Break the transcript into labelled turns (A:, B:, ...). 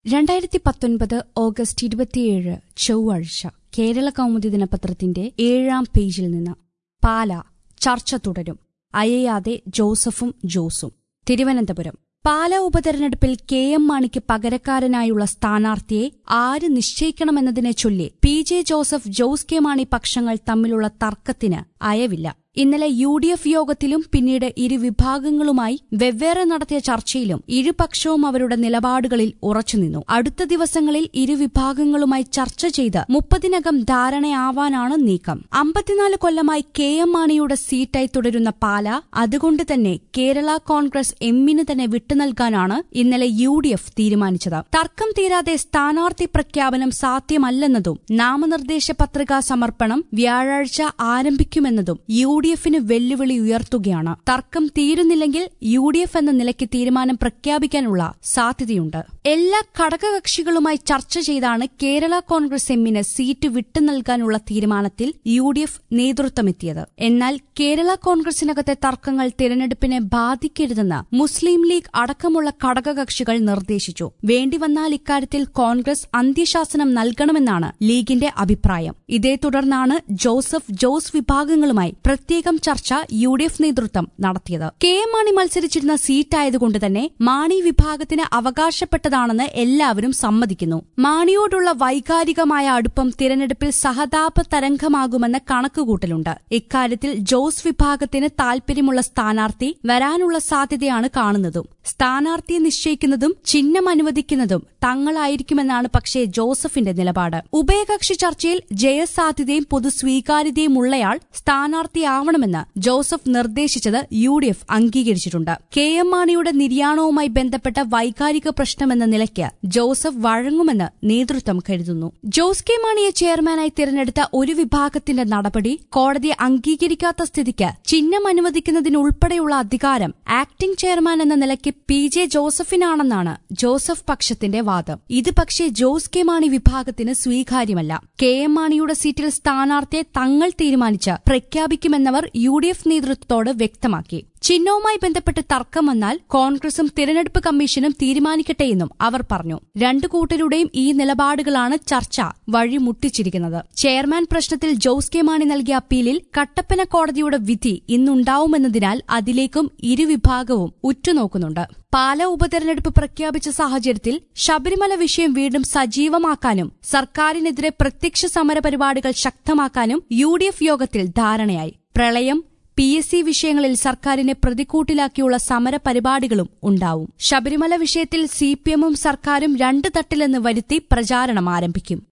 A: രണ്ടായിരത്തി പത്തൊൻപത് ഓഗസ്റ്റ് ഇരുപത്തിയേഴ് ചൊവ്വാഴ്ച കേരള കൗമുദി ദിനപത്രത്തിന്റെ ഏഴാം പേജിൽ നിന്ന് പാല ചർച്ച തുടരും അയയാതെ ജോസഫും ജോസും തിരുവനന്തപുരം പാല ഉപതെരഞ്ഞെടുപ്പിൽ കെ എം മാണിക്ക് പകരക്കാരനായുള്ള സ്ഥാനാർത്ഥിയെ ആര് നിശ്ചയിക്കണമെന്നതിനെ ചൊല്ലി P J Joseph Jose K Mani പക്ഷങ്ങൾ തമ്മിലുള്ള തർക്കത്തിന് അയവില്ല ഇന്നലെ യു ഡി എഫ് യോഗത്തിലും പിന്നീട് ഇരു വിഭാഗങ്ങളുമായി വെവ്വേറെ നടത്തിയ ചർച്ചയിലും ഇരുപക്ഷവും അവരുടെ നിലപാടുകളിൽ ഉറച്ചുനിന്നു അടുത്ത ദിവസങ്ങളിൽ ഇരു വിഭാഗങ്ങളുമായി ചർച്ച ചെയ്ത് മുപ്പതിനകം ധാരണയാവാനാണ് നീക്കം അമ്പത്തിനാല് കൊല്ലമായി കെ എം മാണിയുടെ സീറ്റായി തുടരുന്ന പാല അതുകൊണ്ട് തന്നെ കേരള കോൺഗ്രസ് എമ്മിന് തന്നെ വിട്ടുനൽകാനാണ് ഇന്നലെ യു ഡി എഫ് തീരുമാനിച്ചത് തർക്കം തീരാതെ സ്ഥാനാർത്ഥി പ്രഖ്യാപനം സാധ്യമല്ലെന്നതും നാമനിർദ്ദേശ പത്രികാ സമർപ്പണം വ്യാഴാഴ്ച ആരംഭിക്കുമെന്നതും യു ഡി എഫിന് വെല്ലുവിളി ഉയർത്തുകയാണ് തർക്കം തീരുന്നില്ലെങ്കിൽ യു ഡി എഫ് എന്ന നിലയ്ക്ക് തീരുമാനം പ്രഖ്യാപിക്കാനുള്ള സാധ്യതയുണ്ട് എല്ലാ ഘടകകക്ഷികളുമായി ചർച്ച ചെയ്താണ് കേരള കോൺഗ്രസ് എമ്മിന് സീറ്റ് വിട്ടുനൽകാനുള്ള തീരുമാനത്തിൽ യു ഡി എഫ് നേതൃത്വമെത്തിയത് എന്നാൽ കേരള കോൺഗ്രസിനകത്തെ തർക്കങ്ങൾ തിരഞ്ഞെടുപ്പിനെ ബാധിക്കരുതെന്ന് മുസ്ലിം ലീഗ് അടക്കമുള്ള ഘടകകക്ഷികൾ നിർദ്ദേശിച്ചു വേണ്ടിവന്നാൽ ഇക്കാര്യത്തിൽ കോൺഗ്രസ് അന്ത്യശാസനം നൽകണമെന്നാണ് ലീഗിന്റെ അഭിപ്രായം ഇതേ തുടർന്നാണ് ജോസഫ് ജോസ് വിഭാഗങ്ങളുമായി പ്രത്യേകം ചർച്ച യു ഡി എഫ് നേതൃത്വം നടത്തിയത് കെ എം മാണി മത്സരിച്ചിരുന്ന സീറ്റായതുകൊണ്ട് തന്നെ മാണി വിഭാഗത്തിന് അവകാശപ്പെട്ടതാണെന്ന് എല്ലാവരും സമ്മതിക്കുന്നു മാണിയോടുള്ള വൈകാരികമായ അടുപ്പം തിരഞ്ഞെടുപ്പിൽ സഹതാപ തരംഗമാകുമെന്ന കണക്കുകൂട്ടലുണ്ട് ഇക്കാര്യത്തിൽ ജോസ് വിഭാഗത്തിന് താൽപര്യമുള്ള സ്ഥാനാർത്ഥി വരാനുള്ള സാധ്യതയാണ് കാണുന്നതും സ്ഥാനാർത്ഥിയെ നിശ്ചയിക്കുന്നതും ചിഹ്നം അനുവദിക്കുന്നതും തങ്ങളായിരിക്കുമെന്നാണ് പക്ഷേ ജോസഫിന്റെ നിലപാട് ഉഭയകക്ഷി ചർച്ചയിൽ ജയസാധ്യതയും പൊതുസ്വീകാര്യതയും ഉള്ളയാൾ സ്ഥാനാർത്ഥിയാവണമെന്ന് ജോസഫ് നിർദ്ദേശിച്ചത് യു ഡി എഫ് അംഗീകരിച്ചിട്ടുണ്ട് കെ എം മാണിയുടെ നിര്യാണവുമായി ബന്ധപ്പെട്ട വൈകാരിക പ്രശ്നമെന്ന നിലയ്ക്ക് ജോസഫ് വഴങ്ങുമെന്ന് നേതൃത്വം കരുതുന്നു ജോസ് കെ മാണിയെ ചെയർമാനായി തിരഞ്ഞെടുത്ത ഒരു വിഭാഗത്തിന്റെ നടപടി കോടതി അംഗീകരിക്കാത്ത സ്ഥിതിക്ക് ചിഹ്നം അനുവദിക്കുന്നതിനുൾപ്പെടെയുള്ള അധികാരം ആക്ടിംഗ് ചെയർമാൻ എന്ന നിലയ്ക്ക് പി ജെ ജോസഫിനാണെന്നാണ് ജോസഫ് പക്ഷത്തിന്റെ വാദം ഇത് പക്ഷേ ജോസ് കെ മാണി വിഭാഗത്തിന് സ്വീകാര്യമല്ല കെ എം മാണിയുടെ സീറ്റിൽ സ്ഥാനാർത്ഥിയെ തങ്ങൾ തീരുമാനിച്ച് പ്രഖ്യാപിക്കുമെന്നവർ യു ഡി എഫ് നേതൃത്വത്തോട് വ്യക്തമാക്കി ചിഹ്നവുമായി ബന്ധപ്പെട്ട് തർക്കം വന്നാൽ കോൺഗ്രസും തിരഞ്ഞെടുപ്പ് കമ്മീഷനും തീരുമാനിക്കട്ടെയെന്നും അവർ പറഞ്ഞു രണ്ടു കൂട്ടരുടെയും ഈ നിലപാടുകളാണ് ചർച്ച വഴിമുട്ടിച്ചിരിക്കുന്നത് ചെയർമാൻ പ്രശ്നത്തിൽ ജോസ് കെ മാണി നൽകിയ അപ്പീലിൽ കട്ടപ്പന കോടതിയുടെ വിധി ഇന്നുണ്ടാവുമെന്നതിനാൽ അതിലേക്കും ഇരുവിഭാഗവും ഉറ്റുനോക്കുന്നുണ്ട് പാല ഉപതെരഞ്ഞെടുപ്പ് പ്രഖ്യാപിച്ച സാഹചര്യത്തിൽ ശബരിമല വിഷയം വീണ്ടും സജീവമാക്കാനും സർക്കാരിനെതിരെ പ്രത്യക്ഷ സമരപരിപാടികൾ ശക്തമാക്കാനും യു യോഗത്തിൽ ധാരണയായി പ്രളയം പി എസ് സി വിഷയങ്ങളിൽ സർക്കാരിനെ പ്രതിക്കൂട്ടിലാക്കിയുള്ള സമരപരിപാടികളും ഉണ്ടാവും ശബരിമല വിഷയത്തിൽ സിപിഎമ്മും സർക്കാരും രണ്ട് തട്ടിലെന്ന് വരുത്തി പ്രചാരണം ആരംഭിക്കും